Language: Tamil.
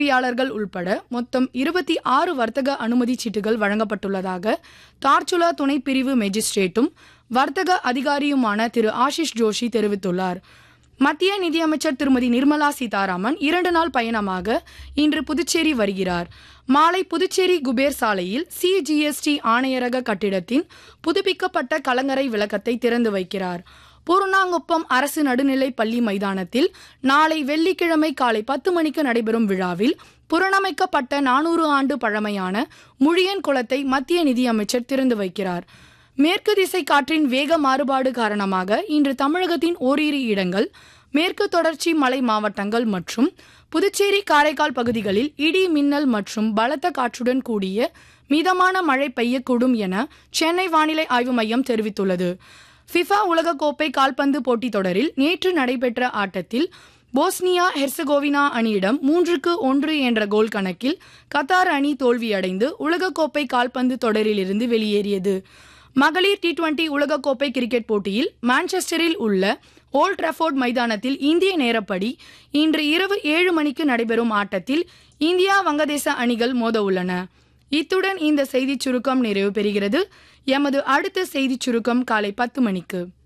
பார்வையாளர்கள் உள்பட மொத்தம் இருபத்தி ஆறு வர்த்தக அனுமதி சீட்டுகள் வழங்கப்பட்டுள்ளதாக தார்ச்சுலா துணை பிரிவு மேஜிஸ்ட்ரேட்டும் வர்த்தக அதிகாரியுமான திரு ஆஷிஷ் ஜோஷி தெரிவித்துள்ளார் மத்திய நிதியமைச்சர் திருமதி நிர்மலா சீதாராமன் இரண்டு நாள் பயணமாக இன்று புதுச்சேரி வருகிறார் மாலை புதுச்சேரி குபேர் சாலையில் சிஜிஎஸ்டி ஆணையரக கட்டிடத்தின் புதுப்பிக்கப்பட்ட கலங்கரை விளக்கத்தை திறந்து வைக்கிறார் பூர்ணாங்குப்பம் அரசு நடுநிலைப் பள்ளி மைதானத்தில் நாளை வெள்ளிக்கிழமை காலை பத்து மணிக்கு நடைபெறும் விழாவில் புறணமைக்கப்பட்ட நானூறு ஆண்டு பழமையான முழியன் குளத்தை மத்திய நிதியமைச்சர் திறந்து வைக்கிறார் மேற்கு திசை காற்றின் வேக மாறுபாடு காரணமாக இன்று தமிழகத்தின் ஓரிரு இடங்கள் மேற்கு தொடர்ச்சி மலை மாவட்டங்கள் மற்றும் புதுச்சேரி காரைக்கால் பகுதிகளில் இடி மின்னல் மற்றும் பலத்த காற்றுடன் கூடிய மிதமான மழை பெய்யக்கூடும் என சென்னை வானிலை ஆய்வு மையம் தெரிவித்துள்ளது ஃபிஃபா உலகக்கோப்பை கால்பந்து போட்டித் தொடரில் நேற்று நடைபெற்ற ஆட்டத்தில் போஸ்னியா ஹெர்சகோவினா அணியிடம் மூன்றுக்கு ஒன்று என்ற கோல் கணக்கில் கத்தார் அணி தோல்வியடைந்து உலகக்கோப்பை கால்பந்து தொடரிலிருந்து வெளியேறியது மகளிர் டி டுவெண்டி உலகக்கோப்பை கிரிக்கெட் போட்டியில் மான்செஸ்டரில் உள்ள ஓல்ட் ட்ரஃபோர்ட் மைதானத்தில் இந்திய நேரப்படி இன்று இரவு ஏழு மணிக்கு நடைபெறும் ஆட்டத்தில் இந்தியா வங்கதேச அணிகள் மோத உள்ளன இத்துடன் இந்த செய்திச் சுருக்கம் நிறைவு பெறுகிறது எமது அடுத்த செய்திச் சுருக்கம் காலை பத்து மணிக்கு